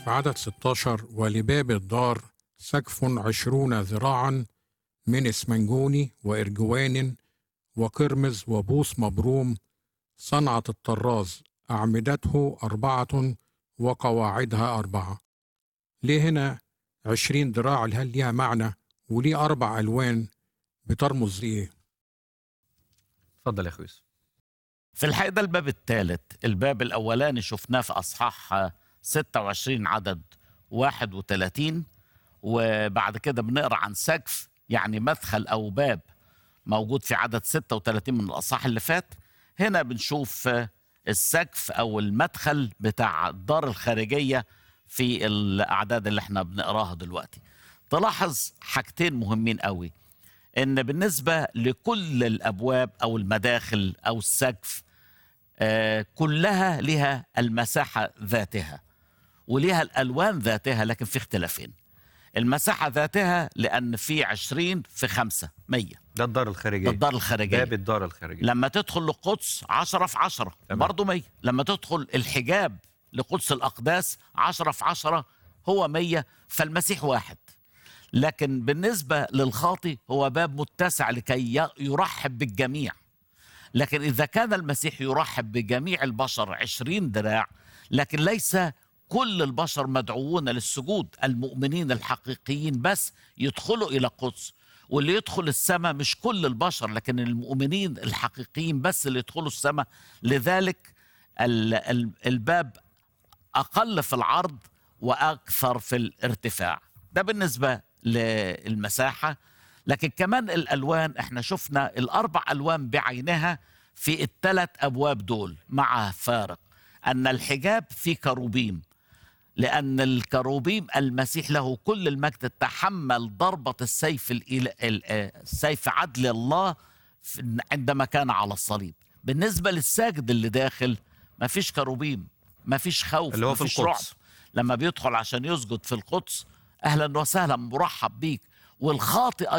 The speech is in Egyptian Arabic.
في عدد 16 ولباب الدار سقف عشرون ذراعا من اسمنجوني وإرجوان وقرمز وبوص مبروم صنعة الطراز أعمدته أربعة وقواعدها أربعة ليه هنا عشرين ذراع هل ليها معنى وليه أربع ألوان بترمز لإيه اتفضل يا اخوي يوسف. في الحقيقة ده الباب الثالث الباب الأولاني شفناه في أصحاح 26 عدد 31 وبعد كده بنقرأ عن سقف يعني مدخل أو باب موجود في عدد 36 من الأصحاح اللي فات هنا بنشوف السقف أو المدخل بتاع الدار الخارجية في الأعداد اللي احنا بنقراها دلوقتي تلاحظ حاجتين مهمين قوي ان بالنسبه لكل الابواب او المداخل او السقف آه، كلها لها المساحه ذاتها وليها الالوان ذاتها لكن في اختلافين المساحه ذاتها لان في 20 في 5 100 ده الدار الخارجيه ده الدار الخارجيه باب الدار الخارجيه لما تدخل للقدس 10 في 10 تمام. برضه 100 لما تدخل الحجاب لقدس الأقداس 10 في 10 هو 100 فالمسيح واحد لكن بالنسبة للخاطي هو باب متسع لكي ي- يرحب بالجميع لكن إذا كان المسيح يرحب بجميع البشر عشرين ذراع لكن ليس كل البشر مدعوون للسجود المؤمنين الحقيقيين بس يدخلوا إلى القدس واللي يدخل السماء مش كل البشر لكن المؤمنين الحقيقيين بس اللي يدخلوا السماء لذلك ال- ال- الباب أقل في العرض وأكثر في الارتفاع ده بالنسبة للمساحة لكن كمان الألوان احنا شفنا الأربع ألوان بعينها في الثلاث أبواب دول مع فارق أن الحجاب فيه كروبيم لأن الكروبيم المسيح له كل المجد تحمل ضربة السيف الإله- ال- آه، السيف عدل الله في- عندما كان على الصليب بالنسبة للساجد اللي داخل ما فيش كروبيم ما فيش خوف اللي هو في مفيش القدس. رعب لما بيدخل عشان يسجد في القدس أهلا وسهلا مرحب بيك والخاطئ